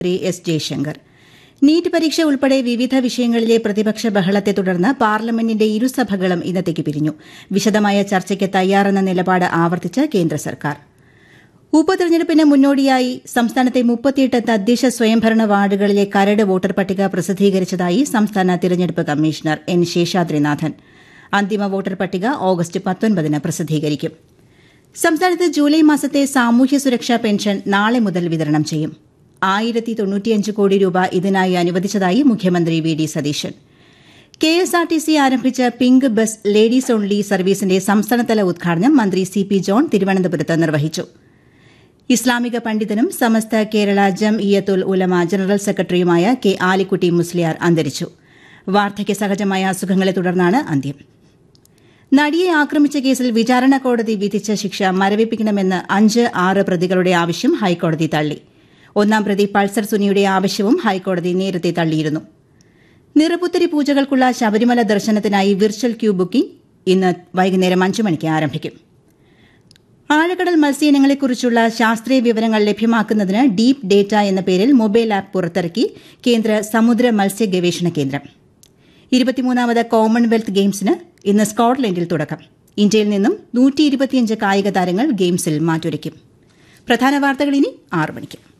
Shri S Jaishankar NEET പരീക്ഷ ഉൾപ്പെടെ വിവിധ വിഷയങ്ങളിലെ പ്രതിപക്ഷ ബഹളത്തെ തുടർന്ന് പാർലമെന്റിന്റെ ഇരുസഭകളും ഇന്നത്തേക്ക് പിരിഞ്ഞു വിശദമായ ചർച്ചയ്ക്ക് തയ്യാറെന്ന നിലപാട് ആവർത്തിച്ച് കേന്ദ്ര സർക്കാർ ഉപതെരഞ്ഞെടുപ്പിന് മുന്നോടിയായി സംസ്ഥാനത്തെ മുപ്പത്തിയെട്ട് തദ്ദേശ സ്വയംഭരണ വാർഡുകളിലെ കരട് വോട്ടർ പട്ടിക പ്രസിദ്ധീകരിച്ചതായി സംസ്ഥാന തിരഞ്ഞെടുപ്പ് കമ്മീഷണർ എൻ ശേഷാദ്രിനാഥൻ അന്തിമ വോട്ടർ പട്ടിക ഓഗസ്റ്റ് പത്തൊൻപതിന് പ്രസിദ്ധീകരിക്കും സംസ്ഥാനത്ത് ജൂലൈ മാസത്തെ സാമൂഹ്യ സുരക്ഷാ പെൻഷൻ നാളെ മുതൽ വിതരണം ചെയ്യും ആയിരത്തി തൊണ്ണൂറ്റിയഞ്ച് കോടി രൂപ ഇതിനായി അനുവദിച്ചതായി മുഖ്യമന്ത്രി V D Satheesan K S R T C ആരംഭിച്ച പിങ്ക് ബസ് ലേഡീസ് ഓൺലി സർവീസിന്റെ സംസ്ഥാനതല ഉദ്ഘാടനം മന്ത്രി സി പി ജോൺ തിരുവനന്തപുരത്ത് നിർവഹിച്ചു ഇസ്ലാമിക പണ്ഡിതനും സമസ്ത കേരള ജം ഇയത്തുൽ ഉലമ ജനറൽ സെക്രട്ടറിയുമായ കെ ആലിക്കുട്ടി മുസ്ലിയാർ അന്തരിച്ചു വാർദ്ധക്യ സഹജമായ അസുഖങ്ങളെ തുടർന്നാണ് അന്ത്യം നടിയെ ആക്രമിച്ച കേസിൽ വിചാരണ കോടതി വിധിച്ച ശിക്ഷ മരവിപ്പിക്കണമെന്ന് അഞ്ച് ആറ് പ്രതികളുടെ ആവശ്യം ഹൈക്കോടതി തള്ളി ഒന്നാം പ്രതി പൾസർ സുനിയുടെ ആവശ്യവും ഹൈക്കോടതി നേരത്തെ തള്ളിയിരുന്നു നിറപുത്തരി പൂജകൾക്കുള്ള ശബരിമല ദർശനത്തിനായി വിർച്വൽ ക്യൂ ബുക്കിംഗ് ഇന്ന് വൈകുന്നേരം അഞ്ചു മണിക്ക് ആരംഭിക്കും ആഴക്കടൽ മത്സ്യയിനങ്ങളെക്കുറിച്ചുള്ള ശാസ്ത്രീയ വിവരങ്ങൾ ലഭ്യമാക്കുന്നതിന് ഡീപ് ഡേറ്റ എന്ന പേരിൽ മൊബൈൽ ആപ്പ് പുറത്തിറക്കി കേന്ദ്ര സമുദ്ര മത്സ്യ ഗവേഷണ കേന്ദ്രം ഇരുപത്തിമൂന്നാമത് കോമൺവെൽത്ത് ഗെയിംസിന് ഇന്ന് സ്കോട്ട്ലൻഡിൽ തുടക്കം ഇന്ത്യയിൽ നിന്നും നൂറ്റി ഇരുപത്തിയഞ്ച് കായിക താരങ്ങൾ ഗെയിംസിൽ മാറ്റുരയ്ക്കും പ്രധാന വാർത്തകൾ ഇനി ആറു മണിക്ക്